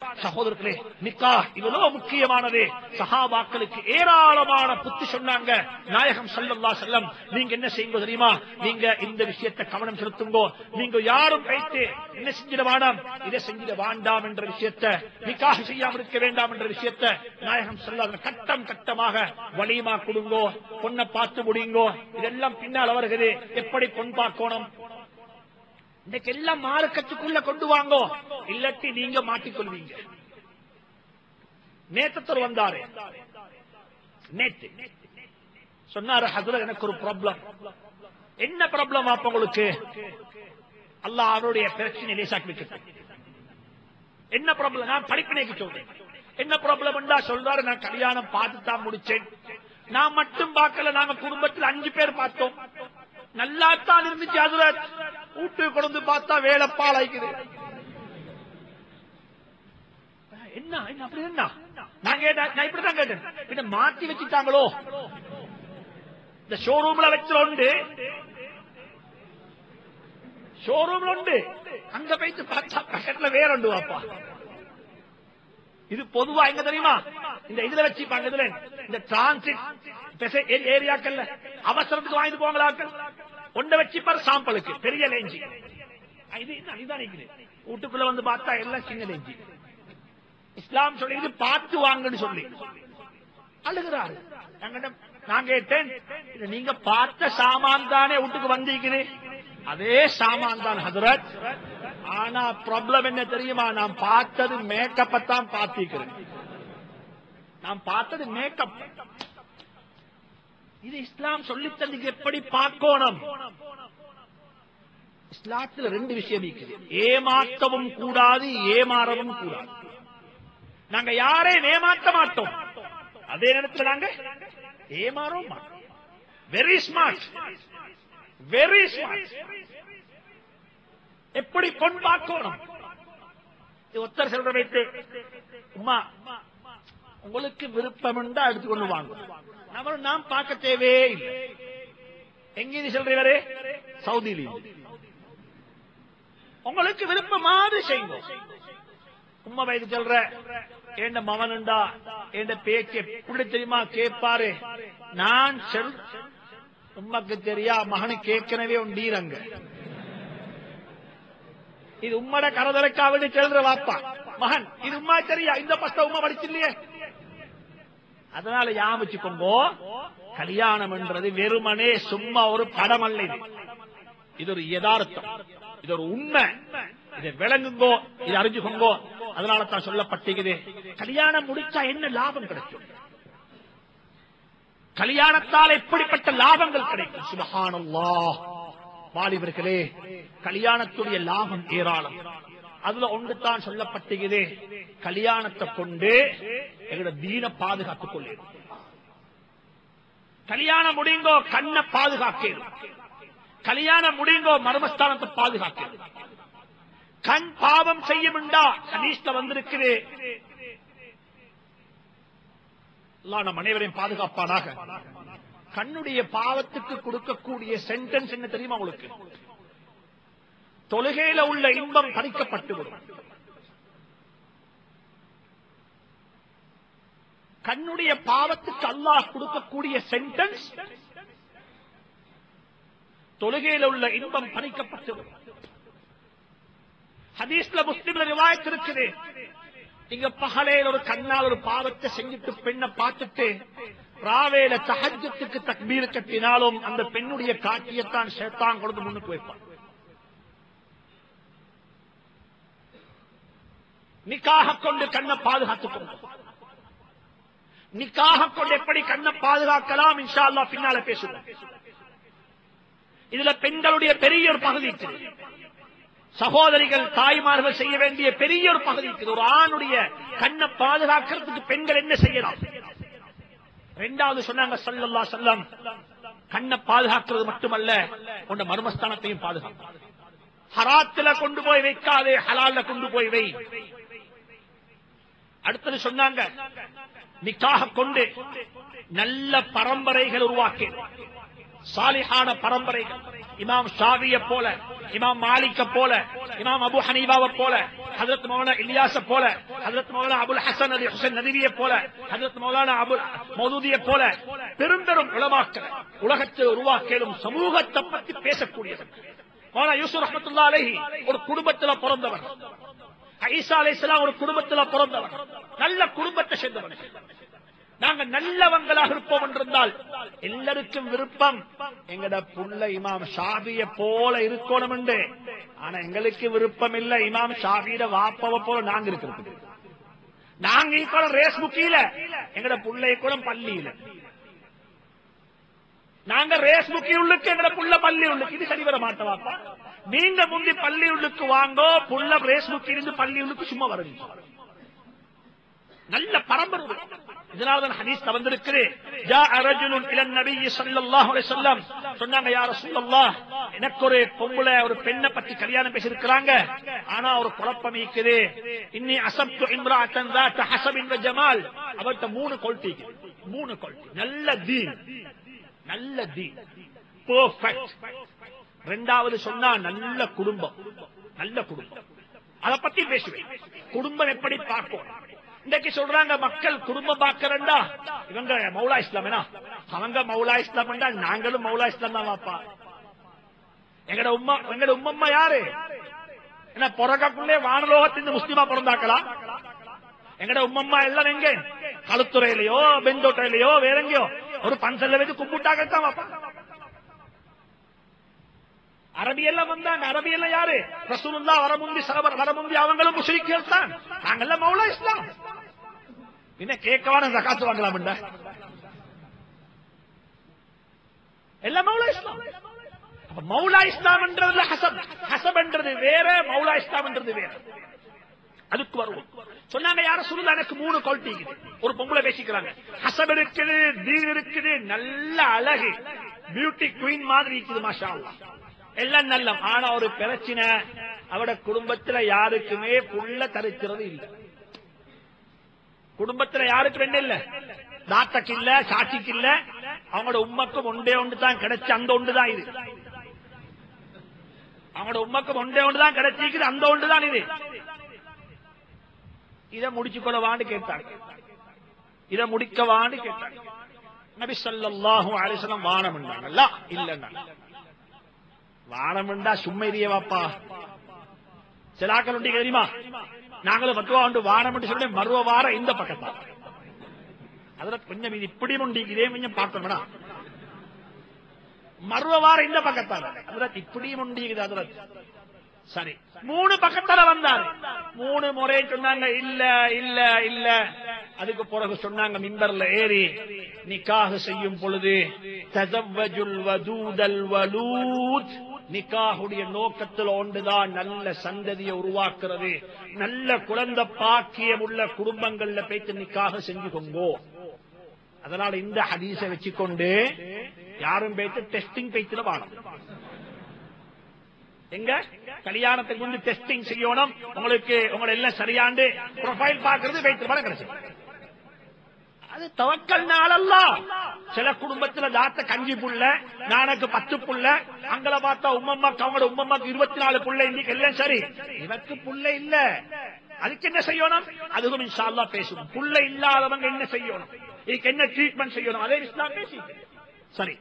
சகோதரர்களே நிக்கா இவ்வளவு முக்கியமானது சஹாபாக்களுக்கு ஏராளமான புத்தி சொன்னாங்க நாயகம் ஸல்லல்லாஹு அலைஹி வஸல்லம் நீங்க என்ன செய்யுங்க தெரியுமா நீங்க இந்த விஷயத்தை கவனம் செலுத்துங்கோ நீங்க யாரும் வைத்து என்ன செஞ்சிட வேண்டாம் இதை செஞ்சிட வேண்டாம் என்ற விஷயத்தை நிக்காஹ் செய்யாமல் இருக்க வேண்டாம் என்ற விஷயத்தை நாயகம் ஸல்லல்லாஹு கட்டம் கட்டமாக வலிமா கொடுங்கோ பொண்ணை பார்த்து முடியுங்கோ இதெல்லாம் பின்னால் வருகிறது எப்படி பொன் பார்க்கணும் இன்னைக்கு எல்லாம் மார்க்கத்துக்குள்ள கொண்டு வாங்கோ இல்லாட்டி நீங்க மாட்டிக்கொள்வீங்க நேத்தத்தர் வந்தாரு நேத்து சொன்னாரு ஹசரத் எனக்கு ஒரு ப்ராப்ளம் என்ன ப்ராப்ளம் அப்ப உங்களுக்கு அல்லாஹ் அவருடைய பிரச்சனை லேசாக்கி வைக்கட்டும் என்ன ப்ராப்ளம் நான் படிப்பினைக்கு சொல்றேன் என்ன ப்ராப்ளம் சொல்றாரு நான் கல்யாணம் பார்த்து தான் முடிச்சேன் நான் மட்டும் பார்க்கல நாங்க குடும்பத்தில் அஞ்சு பேர் பார்த்தோம் நல்லா தான் இருந்துச்சு அதுல வீட்டு கொண்டு பார்த்தா வேலைப்பால் ஆயிக்குது என்ன என்ன அப்படி என்ன நான் கேட்டேன் நான் இப்படிதான் கேட்டேன் பின்ன மாத்தி வச்சுட்டாங்களோ இந்த ஷோரூம்ல வச்சிருந்து ஷோரூம்ல உண்டு அங்க போயிட்டு பார்த்தா பக்கெட்ல வேற உண்டு வாப்பா இது பொதுவா எங்க தெரியுமா இந்த இதுல வச்சுப்பாங்க இதுல இந்த டிரான்சிட் ஏரியாக்கள்ல அவசரத்துக்கு வாங்கிட்டு போங்களாக்கள் ஒண்ட வச்சுப்பார் சாம்பலுக்கு பெரிய லேஞ்சி இது என்ன, இதுதான் இருக்குது வீட்டுக்குள்ள வந்து பார்த்தா எல்லாம் சின்ன லேஞ்சி இஸ்லாம் சொல்லி பார்த்து வாங்கன்னு சொல்லி அழுகிறாரு என்கிட்ட நான் கேட்டேன் இது நீங்க பார்த்த சாமான் தானே வீட்டுக்கு வந்திருக்குது அதே சாமான் தான் ஹதரத் ஆனா ப்ராப்ளம் என்ன தெரியுமா நான் பார்த்தது மேக்கப்பை தான் பார்த்திருக்கிறேன் நான் பார்த்தது மேக்கப் இது இஸ்லாம் சொல்லி தந்தது எப்படி பார்க்கணும் இஸ்லாத்துல ரெண்டு விஷயம் இருக்குது ஏமாற்றவும் கூடாது ஏமாறவும் கூடாது நாங்க யாரையும் ஏமாற்ற மாட்டோம் அதே நேரத்தில் நாங்க ஏமாறவும் மாட்டோம் வெரி ஸ்மார்ட் வெரி ஸ்மார்ட் எப்படி பொன் பார்க்கணும் இது ஒருத்தர் சொல்ற வைத்து உமா உங்களுக்கு விருப்பம் இருந்தா எடுத்துக்கொண்டு வாங்க நம்ம நாம் பார்க்க தேவையே இல்லை எங்க சொல்றீங்களே சவுதியில உங்களுக்கு விருப்பமாவது செய்யுங்க உம்மா வயது சொல்ற என் மவனுண்டா என் பேச்சு எப்படி தெரியுமா கேட்பாரு நான் சொல் உம்மக்கு தெரியா மகனு கேட்கனவே உண்டீரங்க இது உம்மட கரதலைக்காவிட்டு செல்ற வாப்பா மகன் இது உம்மா தெரியா இந்த பஸ்த உம்மா படிச்சில்லையே அதனால யாமிச்சுக்கோங்கோ கல்யாணம் என்றது வெறுமனே சும்மா ஒரு படம் அல்ல இது இது ஒரு யதார்த்தம் இது ஒரு உண்மை இதை விளங்குங்கோ இதை அறிஞ்சுக்கோங்கோ அதனால தான் சொல்லப்பட்டிருக்குது கல்யாணம் முடிச்சா என்ன லாபம் கிடைக்கும் கல்யாணத்தால் எப்படிப்பட்ட லாபங்கள் கிடைக்கும் சுபஹானல்லாஹ் வாலிபர்களே கல்யாணத்துடைய லாபம் ஏராளம் அதுல ஒன்று தான் சொல்லப்பட்டிருக்குது கல்யாணத்தை கொண்டு எங்களோட தீன பாதுகாத்துக் கொள்ளு கல்யாணம் முடியுங்கோ கண்ணை பாதுகாக்கணும் கல்யாணம் முடியுங்கோ மர்மஸ்தானத்தை பாதுகாக்கணும் கண் பாவம் செய்யும்டா கனிஷ்ட வந்திருக்குது அல்லாஹ் நம் அனைவரையும் பாதுகாப்பானாக கண்ணுடைய பாவத்துக்கு கொடுக்கக்கூடிய சென்டென்ஸ் என்ன தெரியுமா உங்களுக்கு தொழுகையில உள்ள இன்பம் பறிக்கப்பட்டு விடும் கண்ணுடைய பாவத்துக்கு அல்லாஹ் கொடுக்கக்கூடிய சென்டென்ஸ் தொழுகையில உள்ள இன்பம் பறிக்கப்பட்டு விடும் ஹதீஸ்ல முஸ்லிம்ல ரிவாயத் இருக்குது இங்க பகலையில் ஒரு கண்ணால் ஒரு பாவத்தை செஞ்சுட்டு பெண்ணை பார்த்துட்டு ராவேல தஹஜத்துக்கு தக்பீர் கட்டினாலும் அந்த பெண்ணுடைய காட்சியத்தான் சேத்தான் கொண்டு முன்னுக்கு வைப்பான் நிக்காக கொண்டு கண்ணை பாதுகாத்துக் கொண்டு நிக்காக கொண்டு எப்படி கண்ணை பாதுகாக்கலாம் இன்ஷா அல்லாஹ் பின்னால பேசுவோம் இதுல பெண்களுடைய பெரிய ஒரு பகுதி இருக்குது சகோதரிகள் தாய்மார்கள் செய்ய வேண்டிய பெரிய ஒரு பகுதி இருக்குது ஒரு ஆணுடைய கண்ணை பாதுகாக்கிறதுக்கு பெண்கள் என்ன செய்யலாம் ரெண்டாவது சொன்னாங்க சல்லல்லா செல்லம் கண்ணை பாதுகாக்கிறது மட்டுமல்ல உண்ட மர்மஸ்தானத்தையும் பாதுகாக்கும் ஹராத்துல கொண்டு போய் வைக்காதே ஹலால்ல கொண்டு போய் வை அடுத்தது சொன்னாங்க நிக்காக கொண்டு நல்ல பரம்பரைகள் உருவாக்கி சாலிஹான பரம்பரைகள் இமாம் ஷாவிய போல இமாம் மாலிக்க போல இமாம் அபு ஹனீபாவை போல ஹதரத் மௌலானா இலியாச போல ஹதரத் மௌலானா அபுல் ஹசன் அலி ஹுசைன் நதிவியை போல ஹதரத் மௌலானா அபுல் மௌதூதியை போல பெரும் பெரும் உலமாக்கள் உலகத்தில் உருவாக்கியும் சமூகத்தை பற்றி பேசக்கூடியவர் மௌலானா யூசுப் ரஹமத்துல்லா அலைஹி ஒரு குடும்பத்துல பிறந்தவர் ஈசா அலைஹிஸ்ஸலாம் ஒரு குடும்பத்துல பிறந்தவர் நல்ல குடும்பத்தை சேர்ந்தவர் நாங்க நல்லவங்களாக இருப்போம் என்றிருந்தால் எல்லாருக்கும் விருப்பம் எங்கட புள்ள இமாம் ஷாபிய போல இருக்கணும் என்று ஆனா எங்களுக்கு விருப்பம் இல்ல இமாம் ஷாபியிட வாப்பவ போல நாங்க இருக்கிறது நாங்க இப்போ ரேஸ் புக்கியில எங்கட புள்ளை கூட பள்ளியில நாங்க ரேஸ் புக்கி உள்ளுக்கு எங்கட புள்ள பள்ளி உள்ளுக்கு இது சரி வர மாட்டவாப்பா நீங்க முந்தி பள்ளி உள்ளுக்கு வாங்கோ புள்ள ரேஸ் புக்கி இருந்து பள்ளி உள்ளுக்கு சும்மா வருவீங்க நல்ல பரம்பரை உண்டு. இதனால்தான் ஹதீஸ் வந்திருக்குது ஜாஅ ரஜுலுன் இலன் நபியி ஸல்லல்லாஹு அலைஹி வஸல்லம் சொன்னாங்க யா ரசூலல்லாஹ் எனக்கு ஒரு பொம்பளை ஒரு பெண்ணை பத்தி கல்யாணம் பேசியிருக்கிறாங்க ஆனா ஒரு குழப்பம் இருக்குது இன்னி அசப்து இம்ராஅத்தன் ذات حسب وجمال அவர்ட்ட மூணு குவாலிட்டி மூணு குவாலிட்டி நல்ல தீன் நல்ல தீன் பெர்ஃபெக்ட் ரெண்டாவது சொன்னா நல்ல குடும்பம் நல்ல குடும்பம் அத பத்தி பேசுவேன் குடும்பம் எப்படி பார்க்கும் இன்னைக்கு சொல்றாங்க மக்கள் குடும்பம் பார்க்கறண்டா இவங்க மௌலா இஸ்லாம் என்ன அவங்க மௌலா இஸ்லாம் நாங்களும் மௌலா இஸ்லாம் தான் வாப்பா எங்கட உம்மா எங்கட உம்மம்மா யாரு என்ன பிறக்கக்குள்ளே வானலோகத்தின் முஸ்லிமா பிறந்தாக்கலாம் எங்கட உம்மம்மா எல்லாம் எங்க களுத்துறையிலயோ பெந்தோட்டையிலயோ வேற எங்கயோ ஒரு பன்சல்ல வச்சு கும்பிட்டாக்கத்தான் வாப்பா அரபியெல்லாம் வந்தாங்க அரபியெல்லாம் யாரு ரசூலுல்லா வரமுந்தி சரவர் வரமுந்தி அவங்களும் முஸ்லிம்கள் தான் நாங்கெல்லாம் மௌலா இஸ்லாம் என்ன கேட்கவான ஜகாத்து வாங்கலாம்டா எல்லாம் மௌலா இஸ்லாம் அப்ப மௌலா இஸ்லாம் என்றதுல ஹசப் ஹசப் என்றது வேற மௌலா இஸ்லாம் என்றது வேற அதுக்கு வருவோம் சொன்னாங்க யார சொல்லுங்க எனக்கு மூணு குவாலிட்டி இருக்குது ஒரு பொம்பளை பேசிக்கிறாங்க ஹசப் இருக்குது தீன் இருக்குது நல்ல அழகு பியூட்டி குயின் மாதிரி இருக்குது மாஷா அல்லாஹ். எல்லாம் நல்ல ஆனா ஒரு பிரச்சனை அவட குடும்பத்துல யாருக்குமே புள்ள தரிக்கிறது இல்ல குடும்பத்துல யாருக்கும் என்ன இல்ல தாத்தக்கு இல்ல சாட்சிக்கு இல்ல அவங்களோட உம்மக்கும் ஒன்றே ஒன்று தான் கிடைச்சு அந்த ஒன்று தான் இது அவங்களோட உம்மக்கும் ஒன்றே ஒன்று தான் கிடைச்சிருக்குது அந்த ஒன்று தான் இது இத முடிச்சு கொள்ளவான்னு கேட்டாங்க இத முடிக்கவான்னு கேட்டாங்க நபி ஸல்லல்லாஹு அலைஹி வஸல்லம் வானம் என்றாங்கல்ல இல்லன்னா வானம்ண்டா சும்மா வாப்பா சிலாக்கள் உண்டு தெரியுமா நாங்களும் பத்துவா உண்டு வானம் என்று சொல்லி மறுவ வாரம் இந்த பக்கத்தா அதுல கொஞ்சம் இது இப்படி உண்டு இதே கொஞ்சம் பார்த்தோம்னா மறுவ வாரம் இந்த பக்கத்தால அதுல இப்படி உண்டு அதுல சரி மூணு பக்கத்தால வந்தாரு மூணு முறை சொன்னாங்க இல்ல இல்ல இல்ல அதுக்கு பிறகு சொன்னாங்க மிம்பர்ல ஏறி நிக்காக செய்யும் பொழுது தசவ்வஜுல் வதூதல் வலூத் நிக்காஹுடைய நோக்கத்தில் ஒன்றுதான் நல்ல சந்ததியை உருவாக்குறது நல்ல குழந்தை பாக்கியம் உள்ள குடும்பங்கள்ல போய்த்து நிக்காக செஞ்சு கொங்கோ அதனால இந்த ஹதீஸை வச்சுக்கொண்டு யாரும் போய்த்து டெஸ்டிங் பேய்த்துல வாழும் எங்க கல்யாணத்துக்கு முன்பு டெஸ்டிங் செய்யணும் உங்களுக்கு உங்களை எல்லாம் சரியாண்டு ப்ரொஃபைல் பாக்குறது வைத்து படம் கிடைச்சு அது தவக்கல் நாளல்ல சில குடும்பத்துல தாத்த கஞ்சி புள்ள நானக்கு பத்து புள்ள அங்கள பார்த்தா உம்மம்மாக்கு அவங்களோட உம்மம்மாக்கு இருபத்தி நாலு புள்ள இன்னைக்கு எல்லாம் சரி இவருக்கு புள்ள இல்ல அதுக்கு என்ன செய்யணும் அதுவும் இன்ஷா அல்லாஹ் பேசுவோம் புள்ள இல்லாதவங்க என்ன செய்யணும் இதுக்கு என்ன ட்ரீட்மெண்ட் செய்யணும் அதே இஸ்லாம் பேசி சரி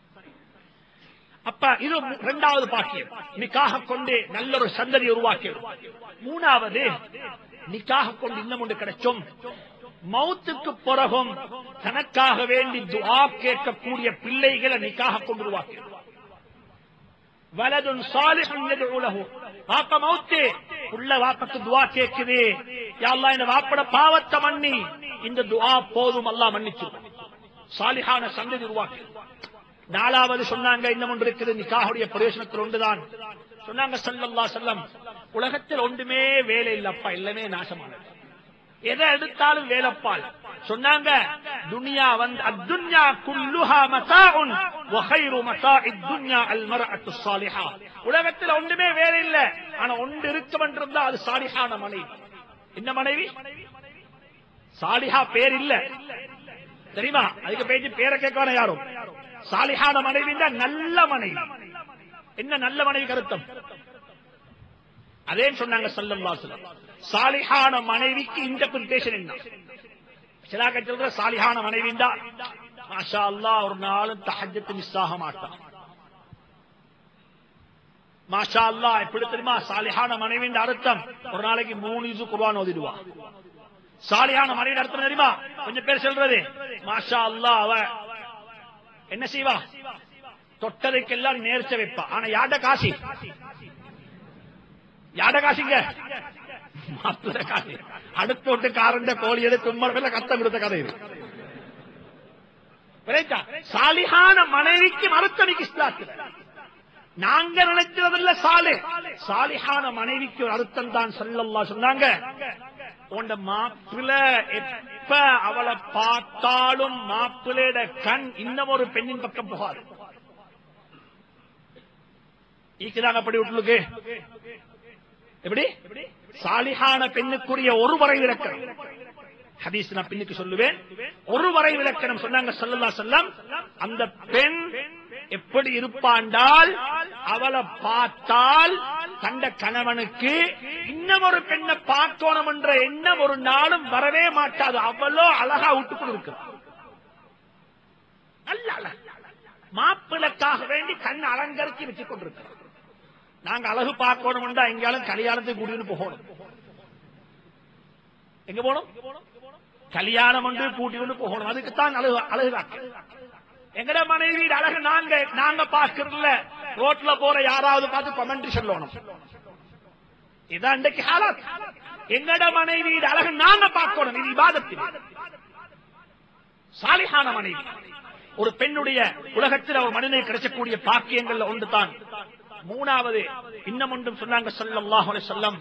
அப்ப இது மு- இரண்டாவது பாக்கியம் நிக்காக கொண்டு நல்ல ஒரு சந்ததி உருவாக்கியது மூணாவது நிக்காக கொண்டு இன்னும் ஒன்று கிடைச்சும் மௌத்துக்கு பிறகும் தனக்காக வேண்டி துஆ கேட்கக்கூடிய பிள்ளைகளை நிக்காக கொண்டு உருவாக்கியது வலதுன் சாலிஹுன் யதுஉ லஹு வாப்ப மௌத்தே உள்ள வாப்பக்கு துஆ கேக்குது யா அல்லாஹ் இந்த வாப்பட பாவத்தை மன்னி இந்த துஆ போதும் அல்லாஹ் மன்னிச்சு சாலிஹான சந்ததி உருவாக்கி நாலாவது சொன்னாங்க இன்னும் ஒன்று இருக்குது நிக்காஹுடைய பிரயோஜனத்தில் ஒன்றுதான் சொன்னாங்க ஸல்லல்லாஹு அலைஹி வஸல்லம் உலகத்தில் ஒன்றுமே வேலை இல்லப்பா எல்லாமே நாசமானது எதை எடுத்தாலும் வேலைப்பால் சொன்னாங்க துனியா வந்து அத்துன்யா குல்லுஹா மதாஉன் வ கைரு மதாஇத் துன்யா அல் மர்அத்து ஸாலிஹா உலகத்தில் ஒன்றுமே வேலை இல்ல ஆனா ஒன்று இருக்கும் என்றிருந்தா அது சாலிஹான மனைவி என்ன மனைவி சாலிஹா பேர் இல்ல தெரியுமா அதுக்கு பேச்சு பேரை கேட்கணும் யாரும் சாலிஹான மனைவி நல்ல மனைவி என்ன நல்ல மனைவி கருத்தம் அதே சொன்னாங்க ஸல்லல்லாஹு அலைஹி வஸல்லம் சாலிஹான மனைவிக்கு இன்டர்பிரிட்டேஷன் என்ன சிலா சொல்ற சாலிஹான மனைவிண்டா மாஷா அல்லாஹ் ஒரு நாளும் தஹஜ்ஜத் மிஸ் ஆக மாட்டான் மாஷா அல்லாஹ் எப்படி தெரியுமா சாலிஹான மனைவியின் அர்த்தம் ஒரு நாளைக்கு மூணு இசு குர்ஆன் ஓதிடுவா சாலிஹான மனைவியின் அர்த்தம் தெரியுமா கொஞ்சம் பேர் சொல்றது மாஷா அல்லாஹ் அவ என்ன செய்வா தொட்டதுக்கெல்லாம் நேர்ச்ச வைப்பா ஆனா யாட காசி யாட காசிங்க மாப்பிள்ள காசி அடுத்த வீட்டுக்காரண்ட கோழி எடுத்து உம்மர் கத்தம் கொடுத்த கதை இது புரியுதா? சாலிஹான மனைவிக்கு மறுத்தனிக்கு இஸ்லாத்துல நாங்க நினைக்கிறதில்ல சாலே சாலிஹான மனைவிக்கு ஒரு அர்த்தம் தான் சொல்லல்லா சொன்னாங்க உண்ட மாப்பிள்ள எப்ப அவளை பார்த்தாலும் மாப்பிள்ளையோட கண் இன்னும் ஒரு பெண்ணின் பக்கம் போகாது ஈக்குதாங்க அப்படி விட்டுலுக்கு எப்படி சாலிஹான பெண்ணுக்குரிய ஒரு வரை விளக்கம் ஹதீஸ் நான் பின்னுக்கு சொல்லுவேன் ஒரு வரை விளக்கணம் சொன்னாங்க சொல்லலா சொல்லம் அந்த பெண் எப்படி இருப்பாண்டால் அவளை பார்த்தால் கண்ட கணவனுக்கு இன்னும் ஒரு பெண்ணை பார்க்கணும் என்ற எண்ணம் ஒரு நாளும் வரவே மாட்டாது அவ்வளோ அழகா விட்டுக்கொண்டு இருக்கிறார் நல்ல அழகு மாப்பிளக்காக வேண்டி கண் அலங்கரிச்சு வச்சுக் கொண்டிருக்கிறோம் நாங்க அழகு பார்க்கணும்டா எங்கேயாலும் கல்யாணத்துக்கு கூட்டிட்டு போகணும் எங்க போகணும் கல்யாணம் ஒன்று கூட்டிட்டு போகணும் அதுக்குத்தான் அழகு அழகு எங்கட மனைவி அழகு நாங்க நாங்க பாக்குறதுல ரோட்ல போற யாராவது பார்த்து கமெண்ட் சொல்லணும் இதான் இன்றைக்கு ஹாலாத் எங்கட மனைவி அழகு நாங்க பார்க்கணும் இது இபாதத்தில் சாலிஹான மனைவி ஒரு பெண்ணுடைய உலகத்தில் ஒரு மனிதனை கிடைக்கக்கூடிய பாக்கியங்கள்ல ஒன்று தான் மூணாவது இன்னும் ஒன்றும் சொன்னாங்க ஸல்லல்லாஹு அலைஹி வஸல்லம்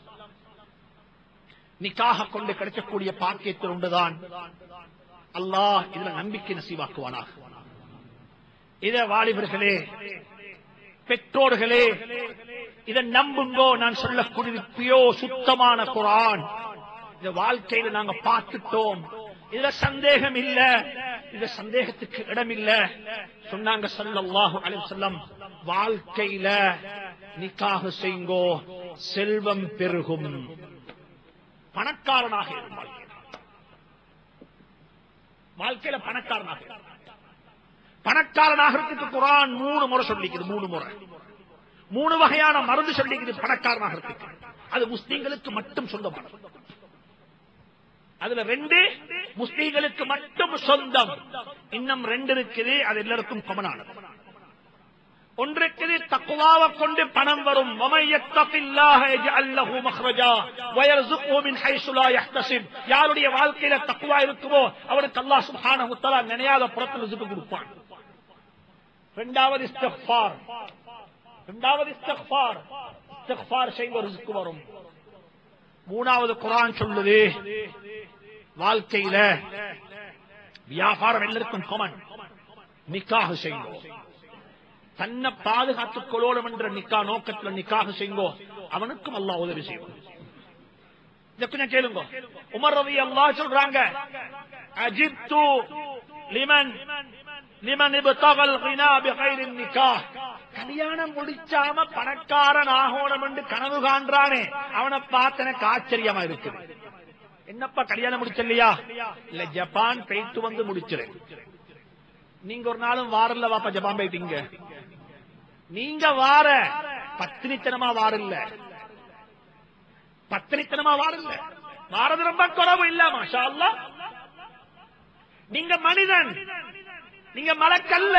நிக்காக கொண்டு கிடைக்கக்கூடிய பாக்கியத்தில் ஒன்றுதான் அல்லாஹ் இதுல நம்பிக்கை நசீவாக்குவானாக இத வாலிபர்களே பெற்றோர்களே இதை நம்புங்கோ நான் சொல்லக்கூடிய பியோ சுத்தமான குரான் இந்த வாழ்க்கையில நாங்க பார்த்துட்டோம் இதுல சந்தேகம் இல்ல இந்த சந்தேகத்துக்கு இடம் இல்ல சொன்னாங்க ஸல்லல்லாஹு அலைஹி வஸல்லம் வாழ்க்கையில நிக்காக செய்யுங்கோ செல்வம் பெருகும் பணக்காரனாக இருக்கும் வாழ்க்கையில. வாழ்க்கையில பணக்காரனாக இருக்கும். பணக்காரனாகிறதுக்கு குரான் மூணு முறை சொல்லிக்குது மூணு முறை மூணு வகையான மருந்து சொல்லிக்குது பணக்காரனாக இருக்கு அது முஸ்லீம்களுக்கு மட்டும் சொந்தமானது அதுல ரெண்டு முஸ்லீம்களுக்கு மட்டும் சொந்தம் இன்னும் ரெண்டு இருக்குது அது எல்லாருக்கும் கொமனானது ஒன்று இருக்குது தக்குவாவை கொண்டு பணம் வரும் وَمَن يَتَّقِ اللَّهَ يَجْعَل لَّهُ مَخْرَجًا وَيَرْزُقْهُ مِنْ حَيْثُ لَا يَحْتَسِبْ யாருடைய வாழ்க்கையில தக்குவா இருக்குமோ அவருக்கு அல்லாஹ் சுப்ஹானஹு வ தஆலா நினையாத புறத்தில் ரிஸ்க் கொடுப்பான் இரண்டாவது இஸ்திக்ஃபார் இரண்டாவது இஸ்திக்ஃபார் இஸ்திக்ஃபார் செய்ய ரிஸ்க் வரும் மூணாவது குர்ஆன் சொல்லுது வாழ்க்கையில வியாபாரம் எல்லாருக்கும் காமன் நிக்காக செய்யுங்க தன்னை பாதுகாத்துக் கொள்ளணும் என்ற நிக்கா நோக்கத்துல நிக்காக செய்யுங்கோ அவனுக்கும் அல்லாஹ் உதவி செய்வோம் இத கொஞ்சம் கேளுங்க உமர் ரவி அல்லாஹ் சொல்றாங்க அஜிப்து லிமன் லிமன் இப்தகல் கினா பிகைரி நிக்காஹ் கல்யாணம் முடிச்சாம பணக்காரன் ஆகணும் என்று கனவு காண்றானே அவனை பார்த்து எனக்கு ஆச்சரியமா இருக்குது என்னப்பா கல்யாணம் முடிச்சலையா இல்ல ஜப்பான் போயிட்டு வந்து முடிச்சிரு நீங்க ஒரு நாளும் வாரல்ல வாப்பா ஜப்பான் போயிட்டீங்க நீங்க வார பத்தினித்தனமா வாரில்ல பத்தினித்தனமா வாரில்ல வாரது ரொம்ப குறவு இல்ல மாஷா அல்லாஹ். நீங்க மனிதன் நீங்க மலக்கல்ல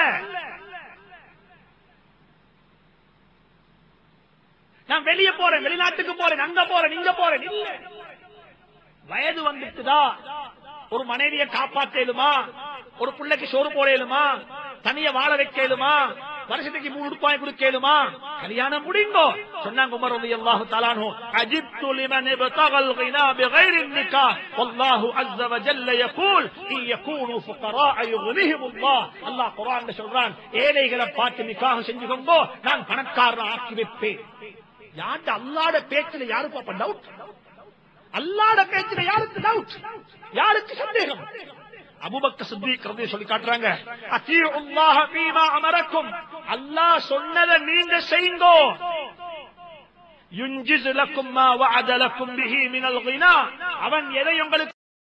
நான் வெளியே போறேன் வெளிநாட்டுக்கு போறேன் அங்க போறேன் இங்க போறேன் இல்ல வயது வந்துட்டுதா ஒரு மனைவியை காப்பாற்றலுமா ஒரு பிள்ளைக்கு சோறு போடலுமா தனிய வாழ வைக்கலுமா வருஷத்துக்கு மூணு ரூபாய் கொடுக்கலுமா கல்யாணம் முடிங்கோ சொன்னாங்க உமர் ரலியல்லாஹு தஆலா அன்ஹு அஜிப்து லிமன் இப்தகல் கினா பிகைரி நிக்காஹ் வல்லாஹு அஸ்ஸ வஜல்ல யகூல் இன் யகூனு ஃபுகராஅ யுக்னிஹிம் அல்லாஹ் அல்லாஹ் குர்ஆன்ல சொல்றான் ஏழைகளை பார்த்து நிக்காஹ் செஞ்சுக்கோங்கோ நான் பணக்காரன் ஆக்கி வைப்பேன் யார்ட்ட அல்லாஹ்ட பேச்சுல யாருக்கு அப்ப டவுட் அல்லாட பேச்சுல யாருக்கு டவுட் யாருக்கு சந்தேகம் அபூபக்கர் சித்திக் ரலியல்லாஹு சொல்லி காட்டுறாங்க அத்தீஉல்லாஹ ஃபீமா அமரக்கும் அல்லாஹ் சொன்னதை நீங்க செய்யுங்கோ யுஞ்சிசு லக்கும் மா வஅத லக்கும் பிஹி மினல் கினா அவன் எதை உங்களுக்கு